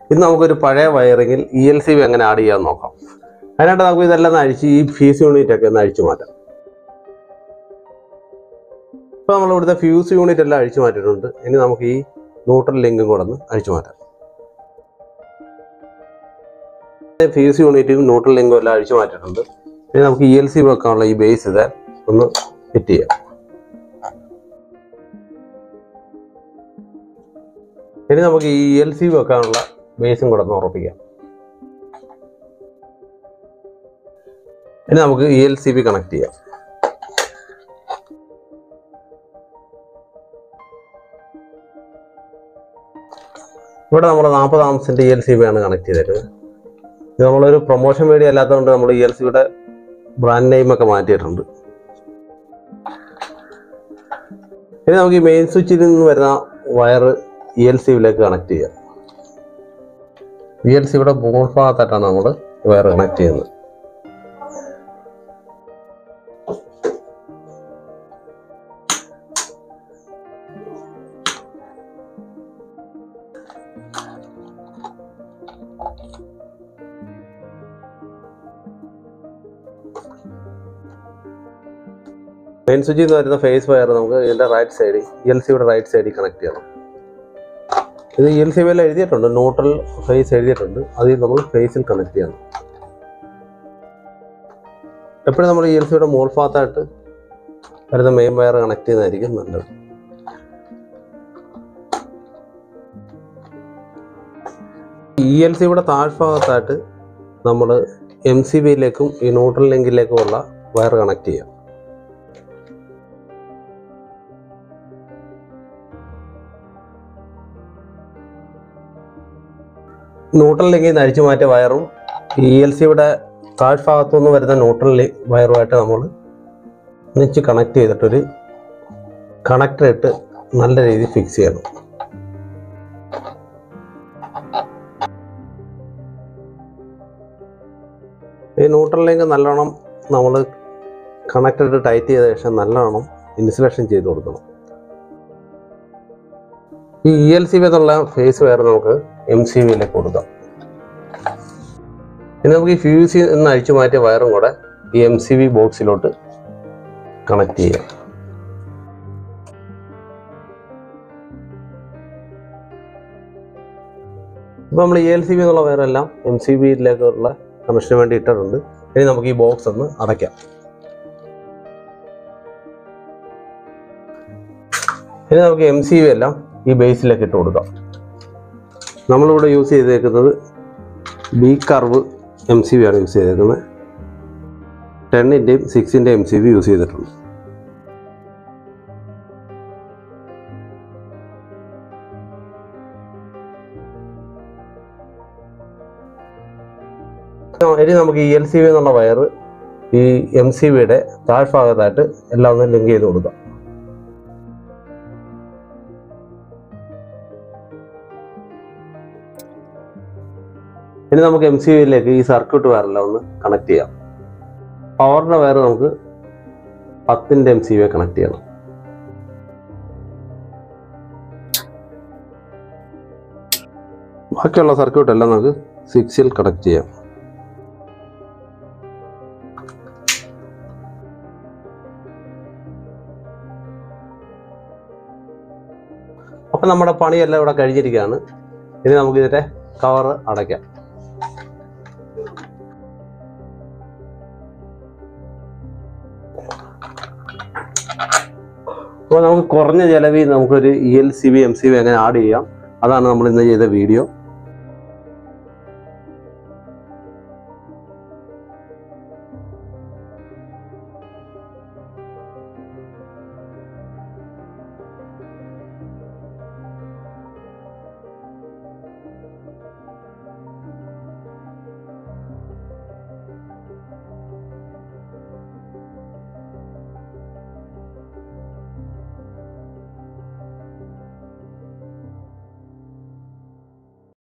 ഇന്ന് നമുക്കൊരു പഴയ വയറിങ്ങിൽ ഇ എൽ സി ബി എങ്ങനെ ആഡ് ചെയ്യാൻ നോക്കാം അതിനായിട്ട് നമുക്ക് ഇതെല്ലാം ഒന്ന് അഴിച്ച് ഈ ഫീസ് യൂണിറ്റ് ഒക്കെ ഒന്ന് അഴിച്ചു മാറ്റാം ഇപ്പോൾ നമ്മൾ ഇവിടുത്തെ ഫ്യൂസ് യൂണിറ്റ് എല്ലാം അഴിച്ചു മാറ്റിയിട്ടുണ്ട് ഇനി നമുക്ക് ഈ ന്യൂട്രൽ ലിങ്കും കൂടെ ഒന്ന് അഴിച്ചു മാറ്റാം ഫ്യൂസ് യൂണിറ്റും ന്യൂട്രൽ ലിങ്കും എല്ലാം അഴിച്ചു മാറ്റിയിട്ടുണ്ട് ഇനി നമുക്ക് ഇ എൽ സി വെക്കാനുള്ള ഈ ബേസ് ഇത് ഒന്ന് ഫിറ്റ് ചെയ്യാം ഇനി നമുക്ക് ഈ എൽ സി വെക്കാനുള്ള ബേസും കൂടെ ഒന്ന് ഉറപ്പിക്കാം ഇനി നമുക്ക് E L C B connect ചെയ്യാം ഇവിടെ നമ്മൾ നാൽപ്പത് ആംസിന്റെ ഇ എൽ സി ബി ആണ് കണക്ട് ചെയ്തിരുന്നത് ഇത് നമ്മളൊരു പ്രൊമോഷൻ വീഡിയോ അല്ലാത്തതുകൊണ്ട് നമ്മൾ ഇ എൽ സിയുടെ ബ്രാൻഡ് നെയിം ഒക്കെ മാറ്റിയിട്ടുണ്ട് ഇനി നമുക്ക് ഈ മെയിൻ സ്വിച്ചിൽ നിന്ന് വരുന്ന വയർ ഇ എൽ സിയിലേക്ക് കണക്ട് ചെയ്യാം ഇ എൽ സിയുടെ മുകൾ ഭാഗത്തായിട്ടാണ് നമ്മൾ വയർ കണക്ട് ചെയ്യുന്നത് മെയിൻ സ്വിച്ചിൽ നിന്ന് വരുന്ന ഫേസ് വയർ നമുക്ക് ഇതിന്റെ റൈറ്റ് സൈഡിൽ ഇ എൽ സിയുടെ റൈറ്റ് സൈഡിൽ കണക്ട് ചെയ്യണം ഇത് ഇ എൽ സി എല്ലാം എഴുതിയിട്ടുണ്ട് ന്യൂട്രൽ ഫേസ് എഴുതിയിട്ടുണ്ട് അതിൽ നമ്മൾ ഫേസിൽ കണക്ട് ചെയ്യണം എപ്പോഴും നമ്മൾ ഇ എൽ സിയുടെ മോൾ ഭാഗത്തായിട്ട് വരുന്ന മെയിൻ വയർ കണക്ട് ചെയ്യുന്നതായിരിക്കും നല്ലത് ഇ എൽ സിയുടെ താഴ്ഭാഗത്തായിട്ട് നമ്മൾ എം സി ബിയിലേക്കും ഈ ന്യൂട്രൽ ലിങ്കിലേക്കും ഉള്ള വയർ കണക്ട് ചെയ്യാം ന്യൂട്രൽ ലിങ്കിൽ നിന്ന് അഴിച്ചു മാറ്റിയ വയറും ഇ എൽ സിയുടെ താഴ്ഭാഗത്തു നിന്ന് വരുന്ന ന്യൂട്രൽ ലി- വയറുമായിട്ട് നമ്മൾ ഒന്നിച്ച് കണക്ട് ചെയ്തിട്ടൊരു കണക്ടർ ഇട്ട് നല്ല രീതിയിൽ ഫിക്സ് ചെയ്യണം ഈ ന്യൂട്രൽ ലിങ്ക് നല്ലോണം നമ്മൾ കണക്ടർ ഇട്ട് ടൈറ്റ് ചെയ്ത ശേഷം നല്ലോണം ഇൻസുലേഷൻ ചെയ്ത് കൊടുക്കണം ഈ ഇ എൽ സി ബി എന്നുള്ള ഫേസ് വയർ നമുക്ക് എം സി ബിയിലേക്ക് കൊടുക്കാം ഇനി നമുക്ക് ഈ ഫ്യൂസിൽ നിന്ന് അഴിച്ചു മാറ്റിയ വയറും കൂടെ ഈ എം സി ബി ബോക്സിലോട്ട് കണക്ട് ചെയ്യാം ഇപ്പോൾ നമ്മൾ ഇ എൽ സി ബി എന്നുള്ള വയറെല്ലാം എം സി ബിയിലേക്കുള്ള കണക്ഷന് വേണ്ടി ഇട്ടിട്ടുണ്ട് ഇനി നമുക്ക് ഈ ബോക്സ് ഒന്ന് അടയ്ക്കാം ഇനി നമുക്ക് എം സി ബി എല്ലാം ഈ ബേസിലേക്ക് ഇട്ട് കൊടുക്കാം നമ്മളിവിടെ യൂസ് ചെയ്തേക്കുന്നത് B curve M C B ആണ് യൂസ് ചെയ്തേക്കുന്നത് ടെന്നിൻ്റെയും സിക്സിൻ്റെ എം സി ബി യൂസ് ചെയ്തിട്ടുണ്ട് ഇനി നമുക്ക് ഈ എൽ സി ബി എന്നുള്ള വയർ ഈ എം സി ബിയുടെ താഴ്ഭാഗത്തായിട്ട് എല്ലാം ഒന്ന് ലിങ്ക് ചെയ്ത് കൊടുക്കാം ഇനി നമുക്ക് എം സി ബിയിലേക്ക് ഈ സർക്യൂട്ട് വയറെല്ലാം ഒന്ന് കണക്ട് ചെയ്യാം പവറിന്റെ വയർ നമുക്ക് പത്തിൻ്റെ എം സി ബി കണക്ട് ചെയ്യണം ബാക്കിയുള്ള സർക്യൂട്ട് എല്ലാം നമുക്ക് സിക്സിൽ കണക്ട് ചെയ്യാം അപ്പം നമ്മുടെ പണിയെല്ലാം ഇവിടെ കഴിഞ്ഞിരിക്കുകയാണ് ഇനി നമുക്ക് ഇതിന്റെ കവർ അടയ്ക്കാം അപ്പോൾ നമുക്ക് കുറഞ്ഞ ചിലവിൽ നമുക്കൊരു E L C B M C B എങ്ങനെ ആഡ് ചെയ്യാം അതാണ് നമ്മൾ ഇന്ന് ചെയ്ത വീഡിയോ